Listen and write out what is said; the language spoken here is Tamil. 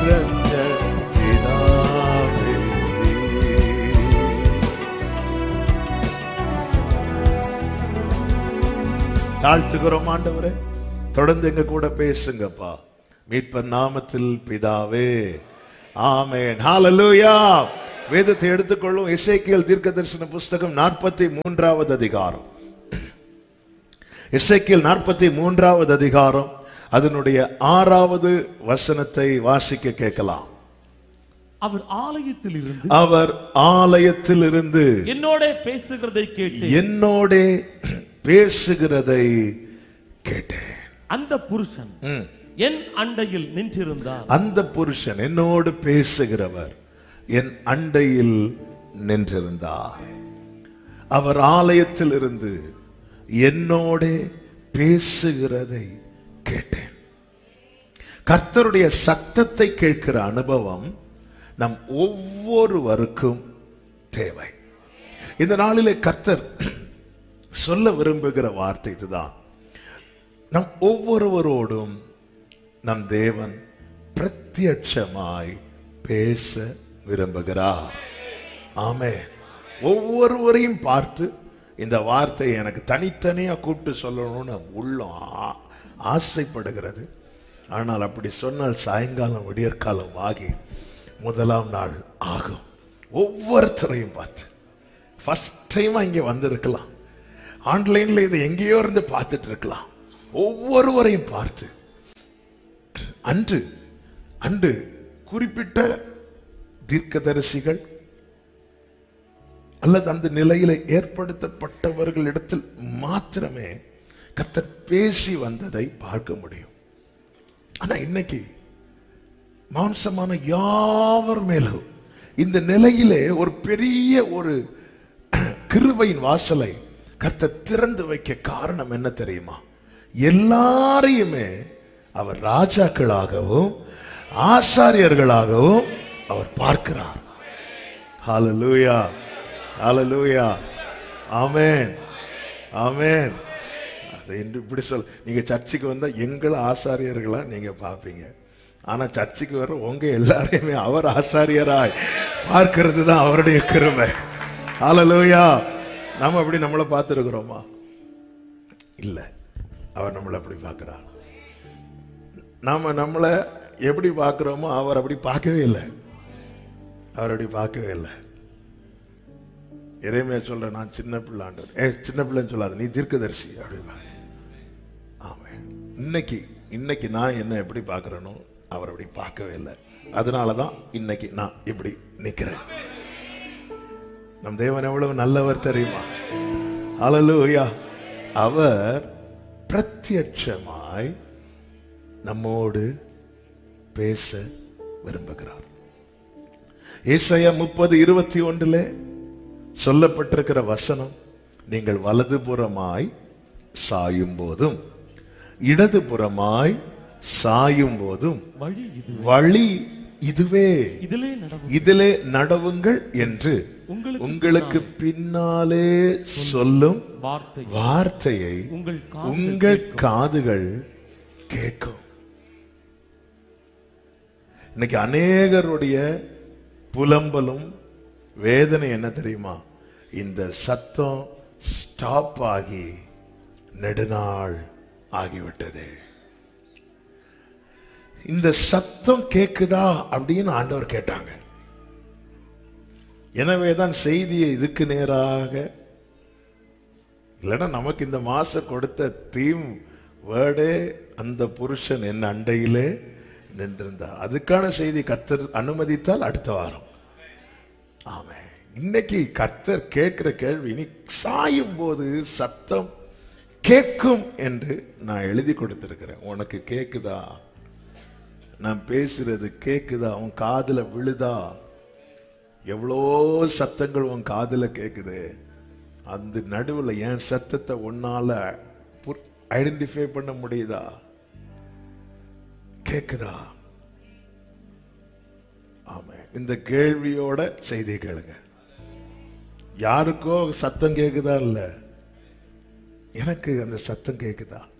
நிறைஞ்ச பிதாவே தாழ்த்துகிறோம் ஆண்டவரே தொடர்ந்து எங்க கூட பேசுங்கப்பா மீட்பர் நாமத்தில் பிதாவே ஆமென் ஹalleluya வேதத்தை எடுத்துக்கொள்ளும் இசைக்கியல் தீர்க்க தரிசன புஸ்தகம் நாற்பத்தி மூன்றாவது அதிகாரம் இசைக்கியல் நாற்பத்தி மூன்றாவது அதிகாரம் அதனுடைய ஆறாவது வசனத்தை வாசிக்க கேட்கலாம் அவர் ஆலயத்தில் இருந்து அவர் ஆலயத்திலிருந்து என்னோட பேசுகிறதை கேட்டு என்னோடே பேசுகிறதை கேட்டேன் அந்த புருஷன் ம். என் அண்டையில் நின்றிருந்தார் அந்த புருஷன் என்னோடு பேசுகிறவர் என் அண்டையில் நின்றிருந்தார் அவர் ஆலயத்தில் இருந்து என்னோடே பேசுகிறதை கேட்டேன் கர்த்தருடைய சத்தத்தை கேட்கிற அனுபவம் நம் ஒவ்வொருவருக்கும் தேவை இந்த நாளிலே கர்த்தர் சொல்ல விரும்புகிற வார்த்தை இதுதான் நம் ஒவ்வொருவரோடும் நம் தேவன் பிரத்யட்சமாய் பேச விரும்புகிறார் ஆமே ஒவ்வொருவரையும் பார்த்து இந்த வார்த்தையை எனக்கு தனித்தனியா கூப்பிட்டு சொல்லணும்னு உள்ளம் ஆ- ஆசைப்படுகிறது ஆனால் அப்படி சொன்னால் சாயங்காலம் விடியற்காலம் ஆகி முதலாம் நாள் ஆகும் ஒவ்வொருத்தரையும் பார்த்து ஃபர்ஸ்ட் டைம் இங்கே வந்திருக்கலாம் ஆன்லைன்ல இதை எங்கேயோ இருந்து பார்த்துட்டு இருக்கலாம் ஒவ்வொருவரையும் பார்த்து அன்று அன்று குறிப்பிட்ட தீர்க்கதரிசிகள் அல்லது அந்த நிலையில ஏற்படுத்தப்பட்டவர்களிடத்தில் மாத்திரமே கர்த்தர் பேசி வந்ததை பார்க்க முடியும் ஆனா இன்னைக்கு மாம்சமான யாவர் மேலும் இந்த நிலையிலே ஒரு பெரிய ஒரு கிருபையின் வாசலை கர்த்தர் திறந்து வைக்க காரணம் என்ன தெரியுமா எல்லாரையுமே அவர் ராஜாக்களாகவும் ஆசாரியர்களாகவும் அவர் பார்க்கிறார் ஹalleluya ஹalleluya ஆமென் ஆமென் அது என்று இப்படி சொல் நீங்க சர்ச்சுக்கு வந்தா எங்களை ஆசாரியர்களா நீங்க பார்ப்பீங்க ஆனா சர்ச்சுக்கு வர உங்க எல்லாரையுமே அவர் ஆசாரியராய் பார்க்கிறது தான் அவருடைய கிருபை ஹalleluya நாம அப்படி நம்மளை பார்த்துருக்கிறோமா இல்ல அவர் நம்மளை அப்படி பார்க்கிறார் நாம நம்மளை எப்படி பார்க்கிறோமோ அவர் அப்படி பார்க்கவே இல்லை அவர் அப்படி பார்க்கவே இல்லை இறைமையா சொல்ற நான் சின்ன பிள்ளை ஆண்டவர் ஏ சின்ன பிள்ளைன்னு சொல்லாத நீ தீர்க்கதரிசி அப்படிம்பாங்க ஆமாம் இன்னைக்கு இன்னைக்கு நான் என்ன எப்படி பார்க்கறேனோ அவர் அப்படி பார்க்கவே இல்லை அதனால தான் இன்னைக்கு நான் இப்படி நிக்கிறேன் நம் தேவன் எவ்வளவு நல்லவர் தெரியுமா ஹalleluya அவர் பிரத்யட்சமாய் நம்மோடு பேச விரும்புகிறார் ஏசாயா முப்பது இருபத்தி ஒன்றிலே சொல்லப்பட்டிருக்கிற வசனம் நீங்கள் வலதுபுறமாய் சாயும் போதும் இடதுபுறமாய் சாயும் போதும் வழி இது வழி இதுவே இதிலே நடவும் இதிலே நடவுங்கள் என்று உங்களுக்கு உங்களுக்கு பின்னாலே சொல்லும் வார்த்தை வார்த்தையை உங்கள் காதுகள் உங்கள் காதுகள் கேட்கும் இன்னைக்கு அநேகருடைய புலம்பலும் வேதனை என்ன தெரியுமா இந்த சத்தம் ஸ்டாப் ஆகி நெடுநாள் ஆகிவிட்டது இந்த சத்தம் கேக்குதா அப்படின்னு ஆண்டவர் கேட்டாங்க எனவேதான் செய்தியை இதுக்கு நேராக இல்லைன்னா நமக்கு இந்த மாசம் கொடுத்த தீம் வேர்டே அந்த புருஷன் என் அண்டையிலே நின்றிருந்தார் அதுக்கான செய்தி கத்தர் அனுமதித்தால் அடுத்த வாரம் ஆமே இன்னைக்கு கத்தர் கேட்கிற கேள்வி நீ சாயும் போது சத்தம் கேட்கும் என்று நான் எழுதி கொடுத்திருக்கிறேன் உனக்கு கேக்குதா நான் பேசுறது கேக்குதா உன் காதுல விழுதா எவ்வளோ சத்தங்கள் உன் காதுல கேக்குது அந்த நடுவுல என் சத்தத்தை உன்னால ஐடென்டிஃபை பண்ண முடியுதா கேக்குதா ஆமா இந்த கேள்வியோட செய்தி கேளுங்க யாருக்கோ சத்தம் கேக்குதா இல்ல எனக்கு அந்த சத்தம் கேக்குதா